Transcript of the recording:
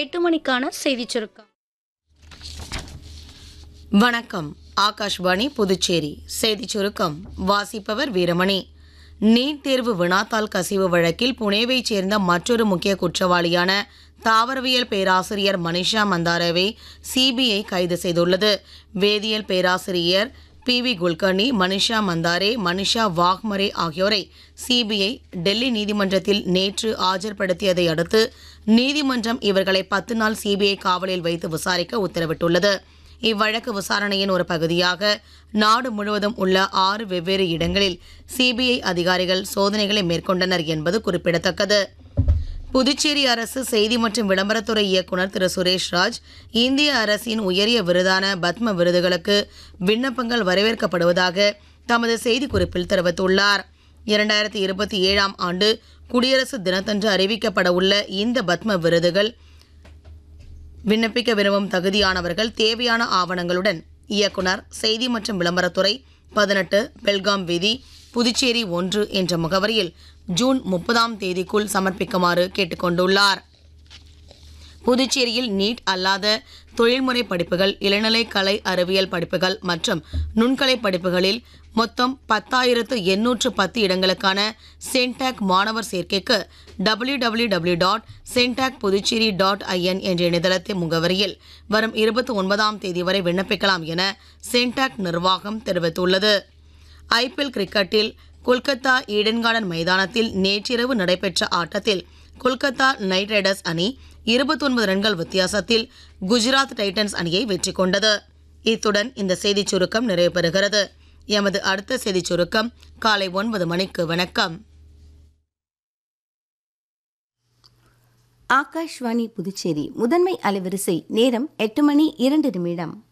எட்டு மணிக்கான செய்திச் சுருக்கம் வணக்கம் ஆகாஷ்வாணி புதுச்சேரி செய்திச் சுருக்கம் வாசிப்பவர் வீரமணி நீட் தேர்வு வினாத்தாள் கசிவு வழக்கில் புனேவைச் சேர்ந்த மற்றொரு முக்கிய குற்றவாளியான தாவரவியல் பேராசிரியர் மனிஷா மந்தாரவை சிபிஐ கைது செய்துள்ளது வேதியியல் பேராசிரியர் பி வி குல்கர்னி மனிஷா மந்தாரே மனிஷா வாக்மரே ஆகியோரை சிபிஐ டெல்லி நீதிமன்றத்தில் நேற்று ஆஜர்படுத்தியதை அடுத்து நீதிமன்றம் இவர்களை பத்து நாள் சிபிஐ காவலில் வைத்து விசாரிக்க உத்தரவிட்டுள்ளது இவ்வழக்கு விசாரணையின் ஒரு பகுதியாக நாடு முழுவதும் உள்ள ஆறு வெவ்வேறு இடங்களில் சிபிஐ அதிகாரிகள் சோதனைகளை மேற்கொண்டனர் என்பது குறிப்பிடத்தக்கது புதுச்சேரி அரசு செய்தி மற்றும் விளம்பரத்துறை இயக்குனர் திரு சுரேஷ் ராஜ் இந்திய அரசின் உயரிய விருதான பத்ம விருதுகளுக்கு விண்ணப்பங்கள் வரவேற்கப்படுவதாக தமது செய்திக்குறிப்பில் தெரிவித்துள்ளார் இரண்டாயிரத்தி இருபத்தி ஏழாம் ஆண்டு குடியரசு தினத்தன்று அறிவிக்கப்பட உள்ள இந்த பத்ம விருதுகள் விண்ணப்பிக்க விரும்பும் தகுதியானவர்கள் தேவையான ஆவணங்களுடன் இயக்குனர் செய்தி மற்றும் விளம்பரத்துறை பதினெட்டு பெல்காம் வீதி புதுச்சேரி ஒன்று என்ற முகவரியில் ஜூன் முப்பதாம் தேதிக்குள் சமர்ப்பிக்குமாறு கேட்டுக்கொண்டுள்ளார் புதுச்சேரியில் நீட் அல்லாத தொழில்முறை படிப்புகள் இளநிலை கலை அறிவியல் படிப்புகள் மற்றும் நுண்கலை படிப்புகளில் மொத்தம் பத்தாயிரத்து எண்ணூற்று பத்து இடங்களுக்கான சென்டாக் மாணவர் சேர்க்கைக்கு W W W dot CENTAC Puducherry dot IN என்ற இணையதளத்தின் முகவரியில் வரும் இருபத்தி ஒன்பதாம் தேதி வரை விண்ணப்பிக்கலாம் என சென்டாக் நிர்வாகம் தெரிவித்துள்ளது ஐபிஎல் கிரிக்கெட்டில் கொல்கத்தா ஈடன் கார்டன் மைதானத்தில் நேற்றிரவு நடைபெற்ற ஆட்டத்தில் கொல்கத்தா நைட் ரைடர்ஸ் அணி 29 ரன்கள் வித்தியாசத்தில் குஜராத் டைட்டன்ஸ் அணியை வெற்றி கொண்டது இத்துடன் இந்த செய்திச் சுருக்கம் நிறைவு பெறுகிறது எமது அடுத்த செய்திச் சுருக்கம் காலை ஒன்பது மணிக்கு வணக்கம் ஆகாஷ்வாணி புதுச்சேரி முதன்மை அலைவரிசை நேரம் எட்டு மணி இரண்டு நிமிடம்